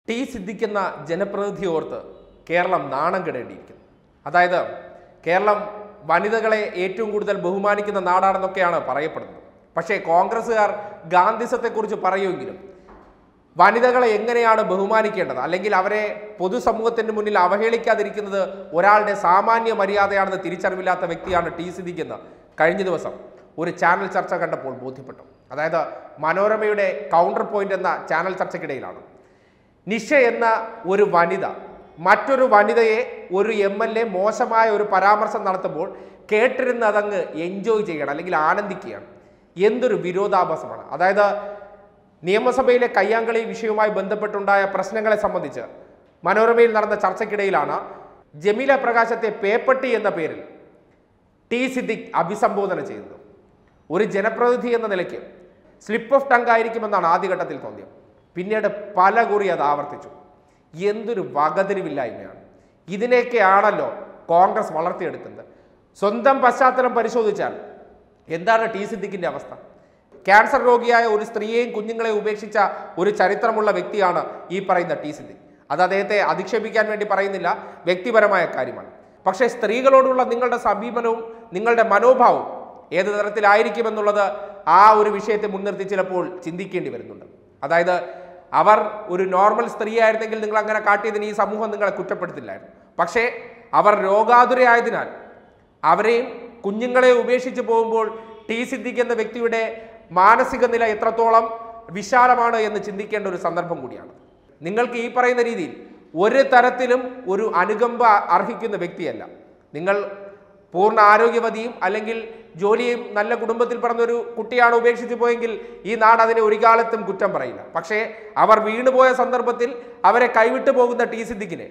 T സിദ്ദിഖെന്ന ജനപ്രതിനിധി ഓർത്ത് കേരളം നാണം കെടേണ്ടിയിരിക്കുന്നു അതായത് കേരളം വനിതകളെ ഏറ്റവും കൂടുതൽ ബഹുമാനിക്കുന്ന നാടാണെന്നൊക്കെയാണ് പറയപ്പെടുന്നത് പക്ഷേ കോൺഗ്രസ്സുകാർ ഗാന്ധിസത്തെക്കുറിച്ച് പറയുമെങ്കിലും വനിതകളെ എങ്ങനെയാണ് ബഹുമാനിക്കേണ്ടത് അല്ലെങ്കിൽ അവരെ പൊതുസമൂഹത്തിന്റെ മുന്നിൽ അവഹേളിക്കാതിരിക്കുന്നത് ഒരാളുടെ സാമാന്യ മര്യാദയാണെന്ന് തിരിച്ചറിവില്ലാത്ത വ്യക്തിയാണ് ടി സിദ്ദിഖെന്ന് കഴിഞ്ഞ ദിവസം ഒരു ചാനൽ ചർച്ച കണ്ടപ്പോൾ ബോധ്യപ്പെട്ടു അതായത് മനോരമയുടെ കൗണ്ടർ പോയിന്റ് എന്ന ചാനൽ ചർച്ചയ്ക്കിടയിലാണ് നിഷ എന്ന ഒരു വനിത മറ്റൊരു വനിതയെ ഒരു എം എൽ എ മോശമായ ഒരു പരാമർശം നടത്തുമ്പോൾ കേട്ടിരുന്ന് അതങ്ങ് എൻജോയ് ചെയ്യണം അല്ലെങ്കിൽ ആനന്ദിക്കുകയാണ് എന്തൊരു വിരോധാഭാസമാണ് അതായത് നിയമസഭയിലെ കയ്യാങ്കളി വിഷയവുമായി ബന്ധപ്പെട്ടുണ്ടായ പ്രശ്നങ്ങളെ സംബന്ധിച്ച് മനോരമയിൽ നടന്ന ചർച്ചയ്ക്കിടയിലാണ് ജമീല പ്രകാശത്തെ പേപ്പട്ടി എന്ന പേരിൽ ടി സിദ്ദിഖ് അഭിസംബോധന ചെയ്തത് ഒരു ജനപ്രതിനിധി എന്ന നിലയ്ക്ക് സ്ലിപ്പ് ഓഫ് ടങ് ആയിരിക്കുമെന്നാണ് ആദ്യഘട്ടത്തിൽ തോന്നിയത് പിന്നീട് പല കുറി അത് ആവർത്തിച്ചു എന്തൊരു വകതിരിവില്ലായ്മയാണ് ഇതിനെയൊക്കെയാണല്ലോ കോൺഗ്രസ് വളർത്തിയെടുക്കുന്നത് സ്വന്തം പശ്ചാത്തലം പരിശോധിച്ചാൽ എന്താണ് ടി സിദ്ദിഖിന്റെ അവസ്ഥ ക്യാൻസർ രോഗിയായ ഒരു സ്ത്രീയെയും കുഞ്ഞുങ്ങളെയും ഉപേക്ഷിച്ച ഒരു ചരിത്രമുള്ള വ്യക്തിയാണ് ഈ പറയുന്ന ടി സിദ്ദിഖ് അത് അദ്ദേഹത്തെ അധിക്ഷേപിക്കാൻ വേണ്ടി പറയുന്നില്ല വ്യക്തിപരമായ കാര്യമാണ് പക്ഷേ സ്ത്രീകളോടുള്ള നിങ്ങളുടെ സമീപനവും നിങ്ങളുടെ മനോഭാവവും ഏത് തരത്തിലായിരിക്കുമെന്നുള്ളത് ആ ഒരു വിഷയത്തെ മുൻനിർത്തി ചിലപ്പോൾ ചിന്തിക്കേണ്ടി വരുന്നുണ്ട് അതായത് അവർ ഒരു നോർമൽ സ്ത്രീ ആയിരുന്നെങ്കിൽ നിങ്ങൾ അങ്ങനെ കാട്ടിയതിന് ഈ സമൂഹം നിങ്ങളെ കുറ്റപ്പെടുത്തില്ലായിരുന്നു പക്ഷേ അവർ രോഗാതുരയായതിനാൽ അവരെയും കുഞ്ഞുങ്ങളെ ഉപേക്ഷിച്ച് പോകുമ്പോൾ ടി സിദ്ദിഖ് എന്ന വ്യക്തിയുടെ മാനസിക നില എത്രത്തോളം വിശാലമാണ് എന്ന് ചിന്തിക്കേണ്ട ഒരു സന്ദർഭം കൂടിയാണ് നിങ്ങൾക്ക് ഈ പറയുന്ന രീതിയിൽ ഒരു തരത്തിലും ഒരു അനുകമ്പ അർഹിക്കുന്ന വ്യക്തിയല്ല നിങ്ങൾ പൂർണ്ണ ആരോഗ്യവതിയും അല്ലെങ്കിൽ ജോലിയും നല്ല കുടുംബത്തിൽ പറഞ്ഞ ഒരു കുട്ടിയാണ് ഉപേക്ഷിച്ച് പോയെങ്കിൽ ഈ നാട് അതിനെ ഒരു കാലത്തും കുറ്റം പറയില്ല പക്ഷേ അവർ വീണുപോയ സന്ദർഭത്തിൽ അവരെ കൈവിട്ടു പോകുന്ന ടി സിദ്ദിഖിനെ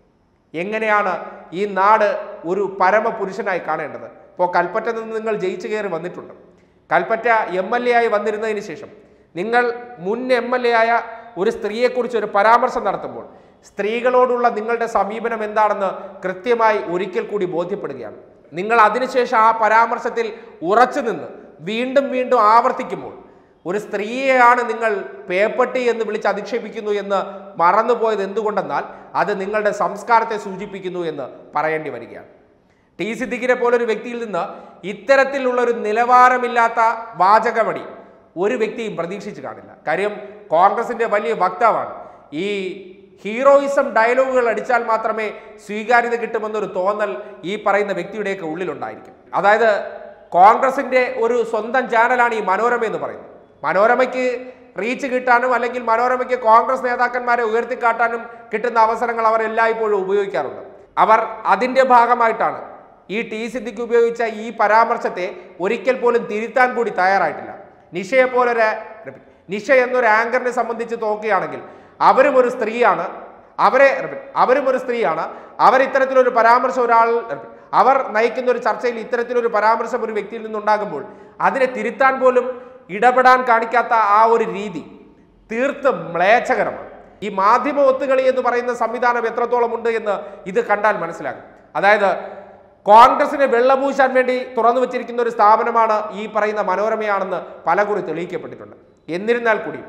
എങ്ങനെയാണ് ഈ നാട് ഒരു പരമപുരുഷനായി കാണേണ്ടത് ഇപ്പോൾ കൽപ്പറ്റ നിന്ന് നിങ്ങൾ ജയിച്ചു കയറി വന്നിട്ടുണ്ട് കൽപ്പറ്റ എം എൽ എ ആയി വന്നിരുന്നതിന് ശേഷം നിങ്ങൾ മുൻ എം എൽ എ ആയ ഒരു സ്ത്രീയെക്കുറിച്ച് ഒരു പരാമർശം നടത്തുമ്പോൾ സ്ത്രീകളോടുള്ള നിങ്ങളുടെ സമീപനം എന്താണെന്ന് കൃത്യമായി ഒരിക്കൽ കൂടി ബോധ്യപ്പെടുകയാണ് നിങ്ങൾ അതിനുശേഷം ആ പരാമർശത്തിൽ ഉറച്ചു നിന്ന് വീണ്ടും വീണ്ടും ആവർത്തിക്കുമ്പോൾ ഒരു സ്ത്രീയെയാണ് നിങ്ങൾ പേപ്പട്ടി എന്ന് വിളിച്ച് അധിക്ഷേപിക്കുന്നു എന്ന് മറന്നുപോയത് എന്തുകൊണ്ടെന്നാൽ അത് നിങ്ങളുടെ സംസ്കാരത്തെ സൂചിപ്പിക്കുന്നു എന്ന് പറയേണ്ടി വരികയാണ് ടി സിദ്ദിഖിനെ പോലൊരു വ്യക്തിയിൽ നിന്ന് ഇത്തരത്തിലുള്ള ഒരു നിലവാരമില്ലാത്ത വാചകമടി ഒരു വ്യക്തിയും പ്രതീക്ഷിച്ചു കാണില്ല കാര്യം കോൺഗ്രസിന്റെ വലിയ വക്താവാണ് ഈ ഹീറോയിസം ഡയലോഗുകൾ അടിച്ചാൽ മാത്രമേ സ്വീകാര്യത കിട്ടുമെന്നൊരു തോന്നൽ ഈ പറയുന്ന വ്യക്തിയുടെയൊക്കെ ഉള്ളിലുണ്ടായിരിക്കും അതായത് കോൺഗ്രസിന്റെ ഒരു സ്വന്തം ചാനലാണ് ഈ മനോരമ എന്ന് പറയുന്നത് മനോരമയ്ക്ക് റീച്ച് കിട്ടാനും അല്ലെങ്കിൽ മനോരമയ്ക്ക് കോൺഗ്രസ് നേതാക്കന്മാരെ ഉയർത്തിക്കാട്ടാനും കിട്ടുന്ന അവസരങ്ങൾ അവർ എല്ലായ്പ്പോഴും ഉപയോഗിക്കാറുണ്ട് അവർ അതിന്റെ ഭാഗമായിട്ടാണ് ഈ ടി സിദ്ദിഖ് ഉപയോഗിച്ച ഈ പരാമർശത്തെ ഒരിക്കൽ പോലും തിരുത്താൻ കൂടി തയ്യാറായിട്ടില്ല നിഷയെ പോലൊരു നിഷ എന്നൊരു ആങ്കറിനെ സംബന്ധിച്ച് നോക്കുകയാണെങ്കിൽ അവരും ഒരു സ്ത്രീയാണ് അവരെ അവരും ഒരു സ്ത്രീയാണ് അവർ ഇത്തരത്തിലൊരു പരാമർശം ഒരാൾ അവർ നയിക്കുന്ന ഒരു ചർച്ചയിൽ ഇത്തരത്തിലൊരു പരാമർശം ഒരു വ്യക്തിയിൽ നിന്നുണ്ടാകുമ്പോൾ അതിനെ തിരുത്താൻ പോലും ഇടപെടാൻ കാണിക്കാത്ത ആ ഒരു രീതി തീർത്തും മ്ലേച്ഛകരമാണ് ഈ മാധ്യമ ഒത്തുകളി എന്ന് പറയുന്ന സംവിധാനം എത്രത്തോളം ഉണ്ട് എന്ന് ഇത് കണ്ടാൽ മനസ്സിലാകും അതായത് കോൺഗ്രസിനെ വെള്ളപൂശാൻ വേണ്ടി തുറന്നു വെച്ചിരിക്കുന്ന ഒരു സ്ഥാപനമാണ് ഈ പറയുന്ന മനോരമയാണെന്ന് പലകുറി തെളിയിക്കപ്പെട്ടിട്ടുണ്ട് എന്നിരുന്നാൽ കൂടി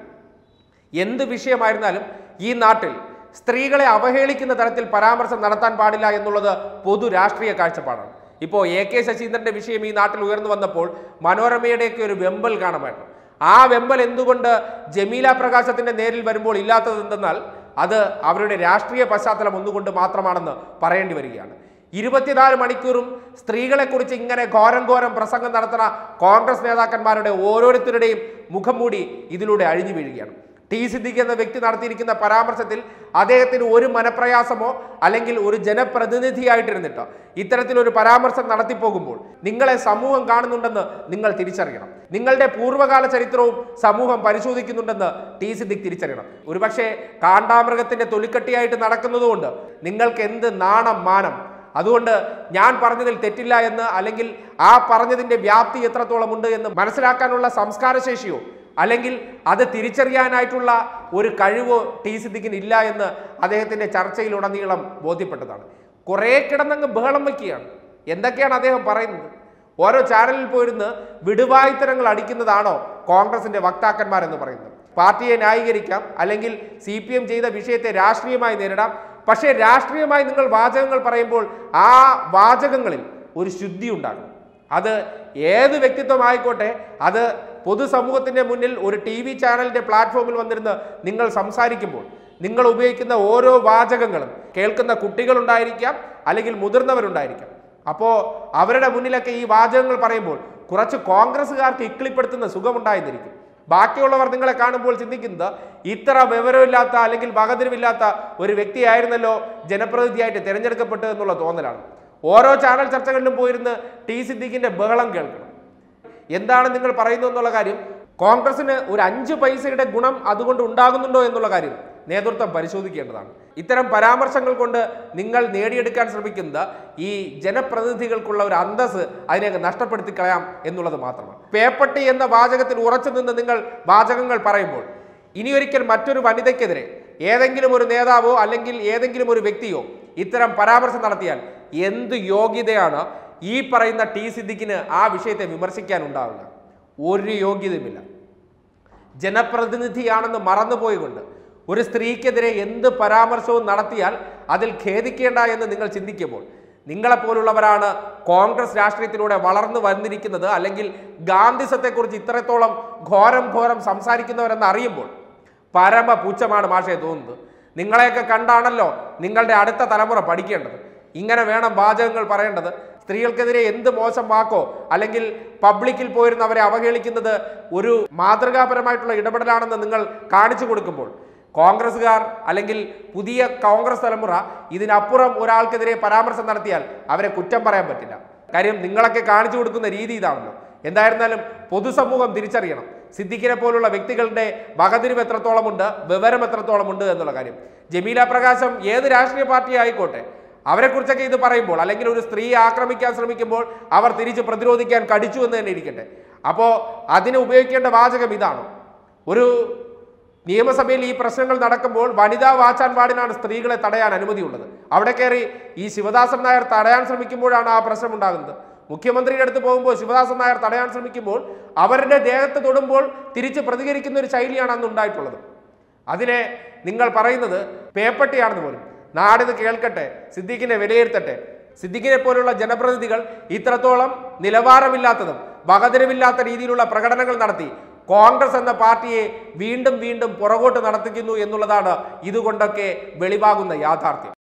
എന്ത് വിഷയമായിരുന്നാലും ഈ നാട്ടിൽ സ്ത്രീകളെ അവഹേളിക്കുന്ന തരത്തിൽ പരാമർശം നടത്താൻ പാടില്ല എന്നുള്ളത് പൊതു രാഷ്ട്രീയ കാഴ്ചപ്പാടാണ് ഇപ്പോൾ എ കെ ശശീന്ദ്രന്റെ വിഷയം ഈ നാട്ടിൽ ഉയർന്നു വന്നപ്പോൾ മനോരമയുടെയൊക്കെ ഒരു വെമ്പൽ കാണുമായിരുന്നു ആ വെമ്പൽ എന്തുകൊണ്ട് ജമീല പ്രകാശത്തിന്റെ നേരിൽ വരുമ്പോൾ ഇല്ലാത്തത് എന്തെന്നാൽ അത് അവരുടെ രാഷ്ട്രീയ പശ്ചാത്തലം ഒന്നുകൊണ്ട് മാത്രമാണെന്ന് പറയേണ്ടി വരികയാണ് ഇരുപത്തിനാല് മണിക്കൂറും സ്ത്രീകളെക്കുറിച്ച് ഇങ്ങനെ ഘോരം ഘോരം പ്രസംഗം നടത്തുന്ന കോൺഗ്രസ് നേതാക്കന്മാരുടെ ഓരോരുത്തരുടെയും മുഖം മൂടി ഇതിലൂടെ അഴിഞ്ഞു വീഴുകയാണ് ടി സിദ്ദിഖ് എന്ന വ്യക്തി നടത്തിയിരിക്കുന്ന പരാമർശത്തിൽ അദ്ദേഹത്തിന് ഒരു മനപ്രയാസമോ അല്ലെങ്കിൽ ഒരു ജനപ്രതിനിധിയായിട്ടിരുന്നിട്ടോ ഇത്തരത്തിലൊരു പരാമർശം നടത്തിപ്പോകുമ്പോൾ നിങ്ങളെ സമൂഹം കാണുന്നുണ്ടെന്ന് നിങ്ങൾ തിരിച്ചറിയണം നിങ്ങളുടെ പൂർവ്വകാല ചരിത്രവും സമൂഹം പരിശോധിക്കുന്നുണ്ടെന്ന് ടി സിദ്ദിഖ് തിരിച്ചറിയണം ഒരുപക്ഷെ കാണ്ടാമൃഗത്തിന്റെ തൊലിക്കട്ടിയായിട്ട് നടക്കുന്നതുകൊണ്ട് നിങ്ങൾക്ക് എന്ത് നാണം മാനം അതുകൊണ്ട് ഞാൻ പറഞ്ഞതിൽ തെറ്റില്ല എന്ന് അല്ലെങ്കിൽ ആ പറഞ്ഞതിന്റെ വ്യാപ്തി എത്രത്തോളം ഉണ്ട് എന്ന് മനസ്സിലാക്കാനുള്ള സംസ്കാരശേഷിയോ അല്ലെങ്കിൽ അത് തിരിച്ചറിയാനായിട്ടുള്ള ഒരു കഴിവോ ടി സിദ്ദിഖിന് ഇല്ല എന്ന് അദ്ദേഹത്തിന്റെ ചർച്ചയിലുടനീളം ബോധ്യപ്പെട്ടതാണ് കുറേ കിടന്നങ്ങ് ബഹളം വയ്ക്കുകയാണ് എന്തൊക്കെയാണ് അദ്ദേഹം പറയുന്നത് ഓരോ ചാനലിൽ പോയിരുന്ന് വിടുവായുത്തരങ്ങൾ അടിക്കുന്നതാണോ കോൺഗ്രസിന്റെ വക്താക്കന്മാരെന്ന് പറയുന്നത് പാർട്ടിയെ ന്യായീകരിക്കാം അല്ലെങ്കിൽ സി പി എം ചെയ്ത വിഷയത്തെ രാഷ്ട്രീയമായി നേരിടാം പക്ഷേ രാഷ്ട്രീയമായി നിങ്ങൾ വാചകങ്ങൾ പറയുമ്പോൾ ആ വാചകങ്ങളിൽ ഒരു ശുദ്ധി ഉണ്ടാകും അത് ഏത് വ്യക്തിത്വമായിക്കോട്ടെ അത് പൊതുസമൂഹത്തിന്റെ മുന്നിൽ ഒരു ടി വി ചാനലിന്റെ പ്ലാറ്റ്ഫോമിൽ വന്നിരുന്ന് നിങ്ങൾ സംസാരിക്കുമ്പോൾ നിങ്ങൾ ഉപയോഗിക്കുന്ന ഓരോ വാചകങ്ങളും കേൾക്കുന്ന കുട്ടികളുണ്ടായിരിക്കാം അല്ലെങ്കിൽ മുതിർന്നവരുണ്ടായിരിക്കാം അപ്പോൾ അവരുടെ മുന്നിലൊക്കെ ഈ വാചകങ്ങൾ പറയുമ്പോൾ കുറച്ച് കോൺഗ്രസ്സുകാർക്ക് ഇക്കിളിപ്പെടുത്തുന്ന സുഖമുണ്ടായിരുന്നിരിക്കും ബാക്കിയുള്ളവർ നിങ്ങളെ കാണുമ്പോൾ ചിന്തിക്കുന്നത് ഇത്ര വിവരമില്ലാത്ത അല്ലെങ്കിൽ വകതിരിവില്ലാത്ത ഒരു വ്യക്തിയായിരുന്നല്ലോ ജനപ്രതിനിധിയായിട്ട് തിരഞ്ഞെടുക്കപ്പെട്ടത് എന്നുള്ള തോന്നലാണ് ഓരോ ചാനൽ ചർച്ചകളിലും പോയിരുന്ന് ടി സിദ്ദീഖിന്റെ ബഹളം കേൾക്കണം എന്താണ് നിങ്ങൾ പറയുന്നത് എന്നുള്ള കാര്യം കോൺഗ്രസിന് ഒരു അഞ്ച് പൈസയുടെ ഗുണം അതുകൊണ്ട് ഉണ്ടാകുന്നുണ്ടോ എന്നുള്ള കാര്യം നേതൃത്വം പരിശോധിക്കേണ്ടതാണ് ഇത്തരം പരാമർശങ്ങൾ കൊണ്ട് നിങ്ങൾ നേടിയെടുക്കാൻ ശ്രമിക്കുന്നത് ഈ ജനപ്രതിനിധികൾക്കുള്ള ഒരു അന്തസ് അതിനെ അങ്ങ് നഷ്ടപ്പെടുത്തി കളയാം എന്നുള്ളത് മാത്രമാണ് പേപ്പട്ടി എന്ന വാചകത്തിൽ ഉറച്ചു നിന്ന് നിങ്ങൾ വാചകങ്ങൾ പറയുമ്പോൾ ഇനിയൊരിക്കൽ മറ്റൊരു വനിതയ്ക്കെതിരെ ഏതെങ്കിലും ഒരു നേതാവോ അല്ലെങ്കിൽ ഏതെങ്കിലും ഒരു വ്യക്തിയോ ഇത്തരം പരാമർശം നടത്തിയാൽ എന്ത് യോഗ്യതയാണ് ഈ പറയുന്ന ടി സിദ്ദിഖിന് ആ വിഷയത്തെ വിമർശിക്കാൻ ഉണ്ടാവുക ഒരു യോഗ്യതയുമില്ല ജനപ്രതിനിധിയാണെന്ന് മറന്നുപോയിക്കൊണ്ട് ഒരു സ്ത്രീക്കെതിരെ എന്ത് പരാമർശവും നടത്തിയാൽ അതിൽ ഖേദിക്കേണ്ട എന്ന് നിങ്ങൾ ചിന്തിക്കുമ്പോൾ നിങ്ങളെപ്പോലുള്ളവരാണ് കോൺഗ്രസ് രാഷ്ട്രീയത്തിലൂടെ വളർന്നു വന്നിരിക്കുന്നത് അല്ലെങ്കിൽ ഗാന്ധിസത്തെക്കുറിച്ച് ഇത്രത്തോളം ഘോരം ഘോരം സംസാരിക്കുന്നവരെന്ന് അറിയുമ്പോൾ പരമ പുച്ഛമാണ് മാഷയെ തോന്നുന്നത് നിങ്ങളെയൊക്കെ കണ്ടാണല്ലോ നിങ്ങളുടെ അടുത്ത തലമുറ പഠിക്കേണ്ടത് ഇങ്ങനെ വേണം വാചകങ്ങൾ പറയേണ്ടത് സ്ത്രീകൾക്കെതിരെ എന്ത് മോശം വാക്കോ അല്ലെങ്കിൽ പബ്ലിക്കിൽ പോയിരുന്ന് അവരെ അവഹേളിക്കുന്നത് ഒരു മാതൃകാപരമായിട്ടുള്ള ഇടപെടലാണെന്ന് നിങ്ങൾ കാണിച്ചു കൊടുക്കുമ്പോൾ കോൺഗ്രസ്സുകാർ അല്ലെങ്കിൽ പുതിയ കോൺഗ്രസ് തലമുറ ഇതിനപ്പുറം ഒരാൾക്കെതിരെ പരാമർശം നടത്തിയാൽ അവരെ കുറ്റം പറയാൻ പറ്റില്ല കാര്യം നിങ്ങളൊക്കെ കാണിച്ചു കൊടുക്കുന്ന രീതി ഇതാണല്ലോ എന്തായിരുന്നാലും പൊതുസമൂഹം തിരിച്ചറിയണം സിദ്ദിഖിനെ പോലുള്ള വ്യക്തികളുടെ വകതിരിവ് എത്രത്തോളമുണ്ട് വിവരം എത്രത്തോളമുണ്ട് എന്നുള്ള കാര്യം ജമീല പ്രകാശം ഏത് രാഷ്ട്രീയ പാർട്ടി ആയിക്കോട്ടെ അവരെക്കുറിച്ചൊക്കെ ഇത് പറയുമ്പോൾ അല്ലെങ്കിൽ ഒരു സ്ത്രീയെ ആക്രമിക്കാൻ ശ്രമിക്കുമ്പോൾ അവർ തിരിച്ച് പ്രതിരോധിക്കാൻ കടിച്ചു എന്ന് തന്നെ ഇരിക്കട്ടെ അപ്പോൾ അതിന് ഉപയോഗിക്കേണ്ട വാചകം ഇതാണ് ഒരു നിയമസഭയിൽ ഈ പ്രശ്നങ്ങൾ നടക്കുമ്പോൾ വനിതാ വാച്ചാൻ വാർഡിനാണ് സ്ത്രീകളെ തടയാൻ അനുമതിയുള്ളത് അവിടെ കയറി ഈ ശിവദാസൻ നായർ തടയാൻ ശ്രമിക്കുമ്പോഴാണ് ആ പ്രശ്നം ഉണ്ടാകുന്നത് മുഖ്യമന്ത്രിയുടെ അടുത്ത് പോകുമ്പോൾ ശിവദാസൻ നായർ തടയാൻ ശ്രമിക്കുമ്പോൾ അവരുടെ ദേഹത്ത് തൊടുമ്പോൾ തിരിച്ച് പ്രതികരിക്കുന്ന ഒരു ശൈലിയാണ് അന്ന് ഉണ്ടായിട്ടുള്ളത് അതിനെ നിങ്ങൾ പറയുന്നത് പേപ്പട്ടിയാണെന്ന് പോലും നാടിത് കേൾക്കട്ടെ സിദ്ദീഖിനെ വിലയിരുത്തട്ടെ സിദ്ദീഖിനെ പോലുള്ള ജനപ്രതിനിധികൾ ഇത്രത്തോളം നിലവാരമില്ലാത്തതും വകതിരവില്ലാത്ത രീതിയിലുള്ള പ്രകടനങ്ങൾ നടത്തി കോൺഗ്രസ് എന്ന പാർട്ടിയെ വീണ്ടും വീണ്ടും പുറകോട്ട് നടത്തിക്കുന്നു എന്നുള്ളതാണ് ഇതുകൊണ്ടൊക്കെ വെളിവാകുന്ന യാഥാർത്ഥ്യം